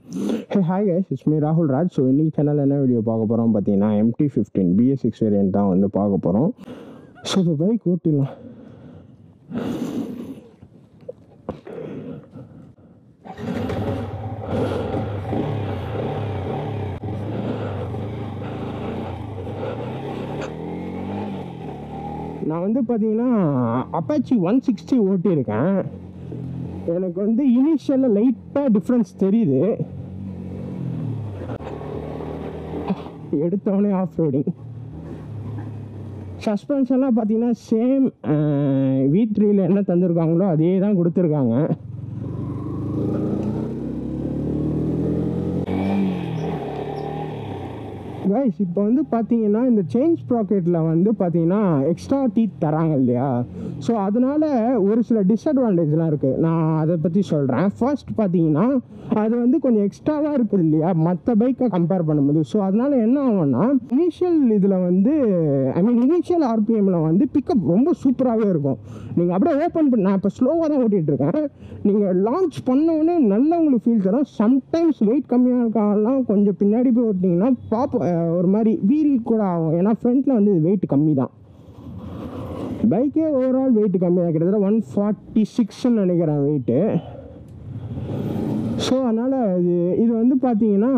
Hey hi guys it's me ராகுல் Raj so இன்னைக்கு channel என்ன வீடியோ பார்க்க போகிறோம் பார்த்தீங்கன்னா MT fifteen BS six variant தான் வந்து பார்க்க போகிறோம் ஸோ இப்போ பைக் ஓட்டிடலாம் நான் வந்து பார்த்தீங்கன்னா அப்பாச்சி ஒன் சிக்ஸ்டி ஓட்டியிருக்கேன் எனக்கு வந்து இனிஷியலில் லைட்டாக டிஃப்ரென்ஸ் தெரியுது எடுத்தவொடனே ஆஃப் ரோடிங் சஸ்பென்ஷன்லாம் பார்த்தீங்கன்னா சேம் வி த்ரீல என்ன தந்திருக்காங்களோ அதே தான் கொடுத்துருக்காங்க கைஸ் இப்போ வந்து பார்த்தீங்கன்னா இந்த சேஞ்ச் ப்ராக்கெட்டில் வந்து பார்த்தீங்கன்னா எக்ஸ்ட்ரா டீத் தராங்க இல்லையா ஸோ அதனால ஒரு சில டிஸ்அட்வான்டேஜ்லாம் இருக்குது நான் அதை பற்றி சொல்கிறேன் ஃபர்ஸ்ட் பார்த்தீங்கன்னா அது வந்து கொஞ்சம் எக்ஸ்ட்ராவாக இருக்குது இல்லையா மற்ற பைக்கை கம்பேர் பண்ணும்போது ஸோ அதனால என்ன ஆகும்னா இனிஷியல் இதில் வந்து ஐ மீன் இனிஷியல் ஆர்பிஎம்மில் வந்து பிக்கப் ரொம்ப சூப்பராகவே இருக்கும் நீங்கள் அப்படியே ஓப்பன் பண்ணி நான் இப்போ ஸ்லோவாக தான் ஓட்டிகிட்டு இருக்கேன் நீங்கள் லான்ச் பண்ணவுடனே நல்ல உங்களுக்கு ஃபீல் தரும் சம்டைம்ஸ் வெயிட் கம்மியாக இருக்கலாம் கொஞ்சம் பின்னாடி போய் ஓட்டிங்கன்னா பாப்போம் அஹ் ஒரு மாதிரி வீல் கூட ஆகும் ஏன்னா ஃப்ரண்ட்டில் வந்து வெயிட் கம்மி தான் பைக்கே ஓவரால் வெயிட் கம்மி தான் கிட்டத்தட்ட ஒன் ஃபார்ட்டி சிக்ஸ்ன்னு நினைக்கிறேன் வெயிட்டு ஸோ அதனால் இது இது வந்து பார்த்தீங்கன்னா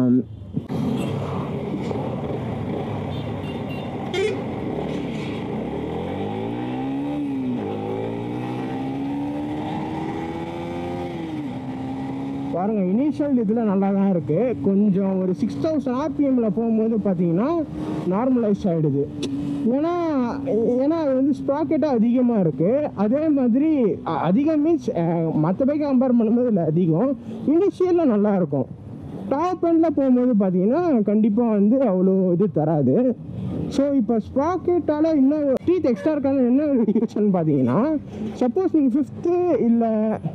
பாருங்கள் இனிஷியல் இதில் நல்லா தான் இருக்குது கொஞ்சம் ஒரு சிக்ஸ் தௌசண்ட் ஆர்பிஎம்மில் போகும்போது பார்த்தீங்கன்னா நார்மலைஸ் ஆகிடுது ஏன்னா ஏன்னா அது வந்து ஸ்ப்ராக்கெட்டாக அதிகமாக இருக்குது அதே மாதிரி அ- அதிகம் மீன்ஸ் மற்ற பைக்கை கம்பேர் பண்ணும்போது இல்லை அதிகம் இனிஷியலில் நல்லா இருக்கும் டாப் எண்டில் போகும்போது பார்த்தீங்கன்னா கண்டிப்பாக வந்து அவ்வளோ இது தராது ஸோ இப்போ ஸ்ப்ராக்கெட்டால் இன்னும் டீத் எக்ஸ்ட்ரா இருக்கான என்ன யூஸ்ன்னு பார்த்தீங்கன்னா சப்போஸ் நீங்கள் ஃபிஃப்த்து இல்லை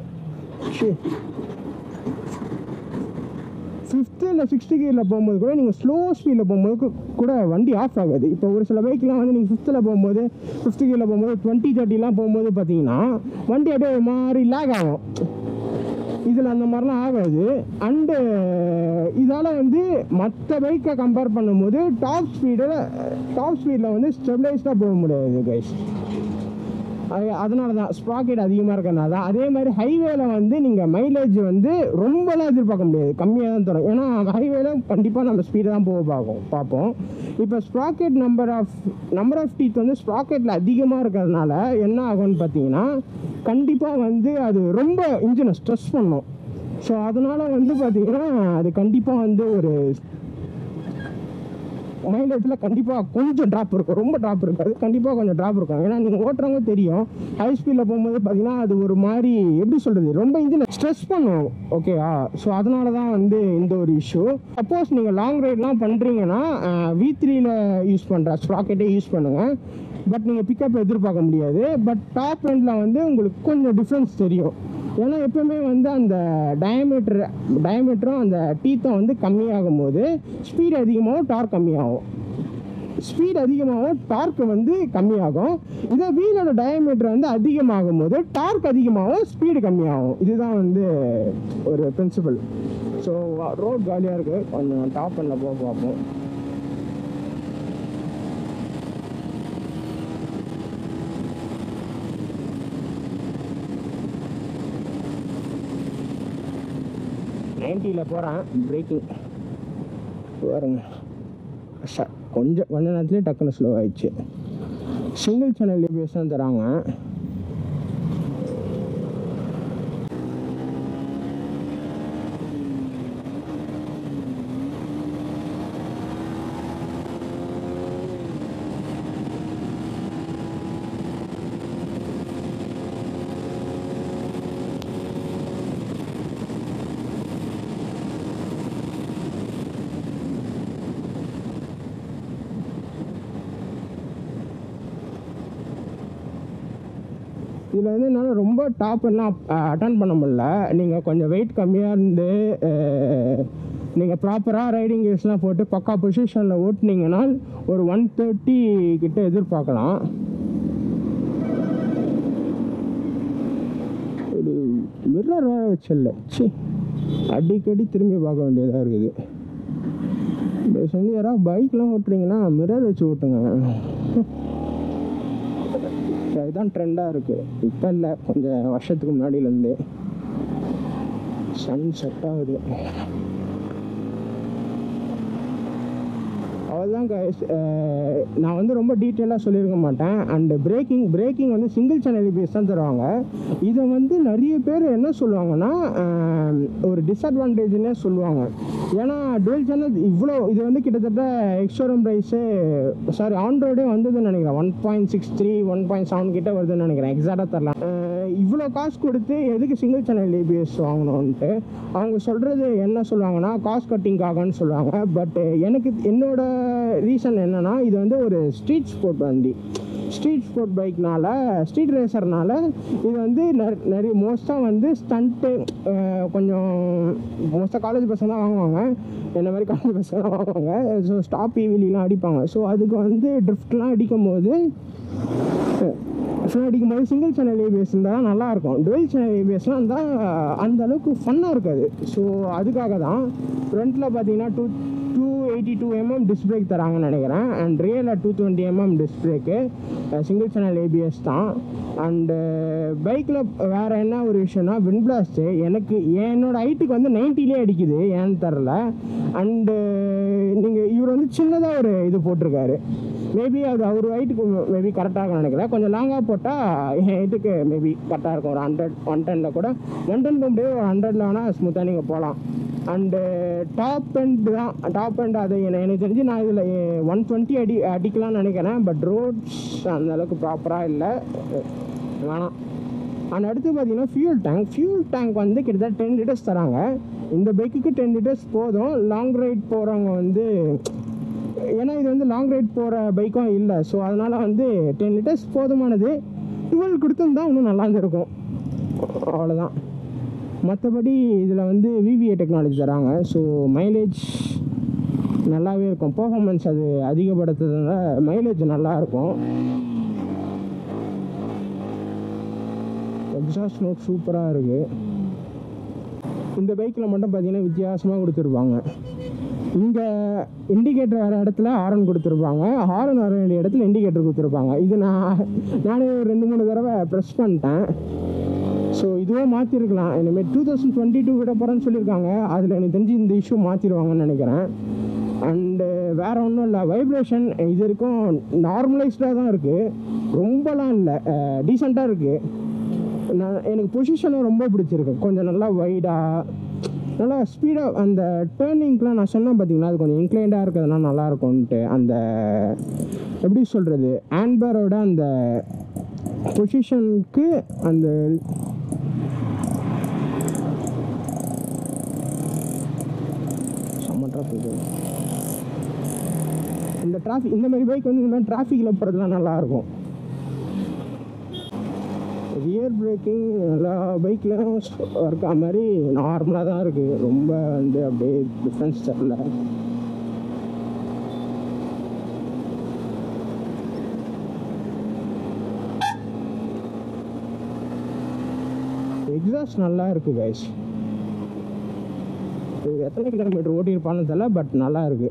ஃபிஃப்த்து இல்லை சிக்ஸ்த்து கியரில் போகும்போது கூட நீங்கள் ஸ்லோ ஸ்பீடில் போகும்போது கூ- கூட வண்டி ஆஃப் ஆகாது இப்போ ஒரு சில பைக்லாம் வந்து நீங்கள் ஃபிஃப்த்தில் போகும்போது ஃபிஃப்த்து கியரில் போகும்போது டுவெண்ட்டி தேர்ட்டிலாம் போகும்போது பார்த்தீங்கன்னா வண்டி அப்படியே ஒரு மாதிரி லேக் ஆகும் இதில் அந்த மாதிரிலாம் ஆகாது அண்டு இதால் வந்து மற்ற பைக்கை கம்பேர் பண்ணும்போது டாப் ஸ்பீடில் டாப் ஸ்பீடில் வந்து ஸ்டெபிளைஸ்டாக போக முடியாது கைஸ் அது அதனால தான் ஸ்ப்ராக்கெட் அதிகமாக இருக்கறனால தான் அதே மாதிரி ஹைவேல வந்து நீங்கள் மைலேஜ் வந்து ரொம்பலாம் எதிர்பார்க்க முடியாது கம்மியாக தான் தரும் ஏன்னா ஹைவேல கண்டிப்பாக நம்ம ஸ்பீடு தான் போக பார்ப்போம் பார்ப்போம் இப்போ sprocket number of number of teeth வந்து ஸ்ப்ராக்கெட்டில் அதிகமாக இருக்கிறதுனால என்ன ஆகும்னு பார்த்தீங்கன்னா கண்டிப்பாக வந்து அது ரொம்ப இன்ஜினை ஸ்ட்ரெஸ் பண்ணும் ஸோ அதனால் வந்து பார்த்தீங்கன்னா அது கண்டிப்பாக வந்து ஒரு மைலேஜில் கண்டிப்பாக கொஞ்சம் ட்ராப் இருக்கும் ரொம்ப ட்ராப் இருக்காது கண்டிப்பாக கொஞ்சம் ட்ராப் இருக்கும் ஏன்னா நீங்கள் ஓட்டுறவங்க தெரியும் ஹை ஸ்பீடில் போகும்போது பார்த்தீங்கன்னா அது ஒரு மாதிரி எப்படி சொல்கிறது ரொம்ப இன்ஜினை ஸ்ட்ரெஸ் பண்ணும் ஓகேவா ஸோ அதனால தான் வந்து இந்த ஒரு இஷ்யூ சப்போஸ் நீங்கள் லாங் ரைட்லாம் பண்ணுறீங்கன்னா வி த்ரீல யூஸ் பண்ணுற ஸ்ப்ராக்கெட்டே யூஸ் பண்ணுங்கள் பட் நீங்கள் பிக்கப் எதிர்பார்க்க முடியாது பட் டாப் எண்டில் வந்து உங்களுக்கு கொஞ்சம் டிஃப்ரென்ஸ் தெரியும் ஏன்னா எப்பவுமே வந்து அந்த டயமீட்டர் டயமீட்டரும் அந்த டீத்தும் வந்து கம்மியாகும் போது ஸ்பீட் அதிகமாகவும் டார்க் கம்மியாகும் ஸ்பீட் அதிகமாகவும் டார்க் வந்து கம்மியாகும் இதே வீலோட டயமீட்டர் வந்து அதிகமாகும் போது டார்க் அதிகமாகும் ஸ்பீடு கம்மியாகும் இதுதான் வந்து ஒரு பிரின்சிபல் ஸோ ரோட் காலியாக இருக்குது கொஞ்சம் டாப் பண்ண போக பார்ப்போம் நைன்ட்டியில் போகிறேன் பிரேக்கிங் பாருங்க ச- கொஞ்சம் கொஞ்ச நேரத்துலேயே டக்குன்னு ஸ்லோ ஆயிடுச்சு சிங்கிள் சேனல் ஏபிஎஸ் தான் தராங்க இதில் வந்து என்னால் ரொம்ப டாப் எல்லாம் அட்டன் பண்ண முடியல நீங்கள் கொஞ்சம் வெயிட் கம்மியாக இருந்து நீங்கள் ப்ராப்பராக ரைடிங் கேஸ்லாம் போட்டு பக்கா பொசிஷனில் ஓட்டுனீங்கன்னா ஒரு ஒன் தேர்ட்டி கிட்ட எதிர்பார்க்கலாம் ஒரு மிரர் வச்சல சி அடிக்கடி திரும்பி பார்க்க வேண்டியதாக இருக்குது தயவு செஞ்சு யாராவது பைக்லாம் ஓட்டுறீங்கன்னா மிரர் வச்சு ஓட்டுங்க இதுதான் ட்ரெண்டாக இருக்குது இப்போ இல்லை கொஞ்சம் வருஷத்துக்கு முன்னாடியிலேருந்து சன் செட் ஆகுது அவ்வளோதான் guys. அஹ் நான் வந்து ரொம்ப டீட்டெயிலாக சொல்லியிருக்க மாட்டேன் அண்டு பிரேக்கிங் பிரேக்கிங் வந்து சிங்கிள் சேனல் ஏபிஎஸ் தான் தருவாங்க இதை வந்து நிறைய பேர் என்ன சொல்லுவாங்கன்னா அஹ் ஒரு டிஸ்அட்வான்டேஜ்னே சொல்லுவாங்க ஏன்னா டுவெல் சேனல் இவ்வளோ இது வந்து கிட்டத்தட்ட எக்ஸ்டோரம் ப்ரைஸு சாரி ஆண்ட்ராய்டே வந்ததுன்னு நினைக்கிறேன் one point six three one point seven கிட்ட வருதுன்னு நினைக்கிறேன் எக்ஸாக்டாக தரலாம் அஹ் இவ்வளோ காசு கொடுத்து எதுக்கு சிங்கிள் சேனல் ஏபிஎஸ் வாங்கணும்ன்ட்டு அவங்க சொல்கிறது என்ன சொல்லுவாங்கன்னா காஸ்ட் கட்டிங்காகன்னு சொல்லுவாங்க பட் எனக்கு என்னோட ரீசன் என்னன்னா இது வந்து ஒரு ஸ்ட்ரீட் ஸ்போர்ட் வண்டி ஸ்ட்ரீட் ஸ்போர்ட் பைக்னால ஸ்ட்ரீட் ரேசர்னால இது வந்து நிற- நிறைய மோஸ்ட்டாக வந்து ஸ்டண்ட்டு கொஞ்சம் மோஸ்ட்டாக காலேஜ் பசங்க தான் வாங்குவாங்க என்ன மாதிரி காலேஜ் பசங்க தான் வாங்குவாங்க ஸோ ஸ்டாப் ஈவிலாம் அடிப்பாங்க ஸோ அதுக்கு வந்து ட்ரிஃப்ட்லாம் அடிக்கும் போது ஃபுல்லாக அடிக்கும் போது சிங்கிள் சேனல் ஏபிஎஸ் இருந்தால் நல்லா இருக்கும் டுவெல் சேனல் ஏபிஎஸ்லாம் இருந்தால் அந்த அளவுக்கு ஃபன்னாக இருக்காது ஸோ அதுக்காக தான் ஃப்ரண்ட்டில் பார்த்தீங்கன்னா two two eighty two mm disc brake தராங்கன்னு நினைக்கிறேன் அண்ட் ரியலில் two twenty mm disc brake single channel ABS தான் அண்டு பைக்கில் வேறு என்ன ஒரு விஷயம்னா விண்ட் பிளாஸ்ட்டு எனக்கு என்னோட ஹைட்டுக்கு வந்து நைன்ட்டிலே அடிக்குது ஏன்னு தெரில அண்டு நீங்கள் இவர் வந்து சின்னதாக ஒரு இது போட்டிருக்காரு மேபி அது அவர் ஹைட்டுக்கு மேபி கரெக்டாக இருக்கும் நினைக்கிறேன் கொஞ்சம் லாங்காக போட்டால் என் ஹைட்டுக்கு மேபி கரெக்டாக இருக்கும் ஒரு ஹண்ட்ரட் ஒன் டெனில் கூட ஒன் டென் முடியாது ஒரு ஹண்ட்ரடில் வேணால் ஸ்மூத்தாக நீங்கள் போகலாம் அண்டு டாப் எண்ட் தான் டாப் எண்ட் அது என்ன- எனக்கு தெரிஞ்சு நான் இதில் ஒன் டுவெண்ட்டி அடி அடிக்கலாம்னு நினைக்கிறேன் பட் ரோட்ஸ் அந்த அளவுக்கு ப்ராப்பராக இல்லை வேணாம் அண்ட் அடுத்து பார்த்தீங்கன்னா ஃபியூல் டேங்க் ஃபியூல் டேங்க் வந்து கிட்டத்தட்ட டென் லிட்டர்ஸ் தராங்க இந்த பைக்குக்கு டென் லிட்டர்ஸ் போதும் லாங் ரைட் போகிறவங்க வந்து ஏன்னா இது வந்து லாங் ரைட் போகிற பைக்கும் இல்லை ஸோ அதனால் வந்து டென் லிட்டர்ஸ் போதுமானது டுவெல் கொடுத்துருந்தா இன்னும் நல்லா இருந்திருக்கும் அவ்வளோதான் மற்றபடி இதில் வந்து விவிஏ டெக்னாலஜி தராங்க ஸோ மைலேஜ் நல்லாவே இருக்கும் பர்ஃபார்மன்ஸ் அது அதிகப்படுத்துறதுனால மைலேஜ் நல்லா இருக்கும் எக்ஸாஸ்ட் நோட் சூப்பராக இருக்குது இந்த பைக்கில் மட்டும் பார்த்தீங்கன்னா வித்தியாசமாக கொடுத்துருப்பாங்க இங்கே இண்டிகேட்டர் வர இடத்துல ஹாரன் கொடுத்துருப்பாங்க ஹாரன் வர வேண்டிய இடத்துல இண்டிகேட்டர் கொடுத்துருப்பாங்க இது நான் நானே ஒரு ரெண்டு மூணு தடவை ப்ரெஸ் பண்ணிட்டேன் ஸோ இதுவே மாற்றிருக்கலாம் இனிமேல் டூ தௌசண்ட் டுவெண்ட்டி டூ விட போகிறேன்னு சொல்லியிருக்காங்க அதில் எனக்கு தெரிஞ்சு இந்த இஷ்யூ மாற்றிடுவாங்கன்னு நினைக்கிறேன் அண்டு வேறு ஒன்றும் இல்லை வைப்ரேஷன் இது வரைக்கும் நார்மலைஸ்டாக தான் இருக்குது ரொம்பலாம் இல்லை டீசெண்டாக இருக்குது நான் எனக்கு பொசிஷனும் ரொம்ப பிடிச்சிருக்கு கொஞ்சம் நல்லா வைடாக நல்லா ஸ்பீடாக அந்த டேர்னிங்க்கெலாம் நான் சொன்னேன் பார்த்தீங்களா அது கொஞ்சம் இன்க்ளைண்டாக இருக்கிறதுனா நல்லா இருக்கும்ன்ட்டு அந்த எப்படி சொல்கிறது ஆன்பரோட அந்த பொசிஷனுக்கு அந்த செம்ம traffic. இந்த டிராஃபிக் இந்த மாதிரி பைக் வந்து இந்த மாதிரி டிராஃபிக்கில் போகிறதுலாம் நல்லாயிருக்கும் ரியர் பிரேக்கிங் எல்லா பைக்லையும் இருக்க மாதிரி நார்மலாக தான் இருக்குது ரொம்ப வந்து அப்படியே டிஃப்ரென்ஸ் தெரில எக்ஸாஸ்ட் நல்லா இருக்குது கைஸ் இது எத்தனை கிலோமீட்டர் ஓட்டியிருப்பான்னு தெரியல பட் நல்லா இருக்குது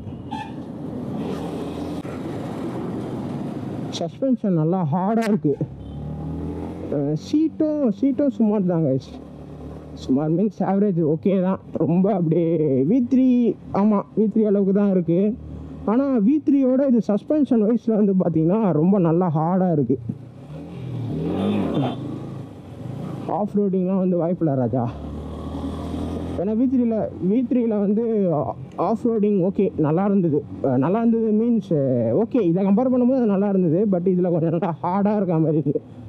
சஸ்பென்ஷன் நல்லா ஹார்டாக இருக்குது சீட்டும் சீட்டும் சுமார் தான் கைஸ் சுமார் மீன்ஸ் ஆவரேஜ் ஓகே தான் ரொம்ப அப்படியே வி த்ரீ ஆமாம் வி த்ரீ அளவுக்கு தான் இருக்குது ஆனால் வி த்ரீயோட இது சஸ்பென்ஷன் வைஸில் வந்து பார்த்தீங்கன்னா ரொம்ப நல்லா ஹார்டாக இருக்குது ஆஃப் ரோடிங்லாம் வந்து வாய்ப்பில்லை ராஜா ஏன்னா வி த்ரீல வி த்ரீல வந்து ஆஃப் ரோடிங் ஓகே நல்லா இருந்தது அஹ் நல்லா இருந்தது மீன்ஸ் ஓகே இதை கம்பேர் பண்ணும்போது அது நல்லா இருந்தது பட் இதில் கொஞ்சம் நல்லா ஹார்டாக இருக்க மாதிரி இருக்குது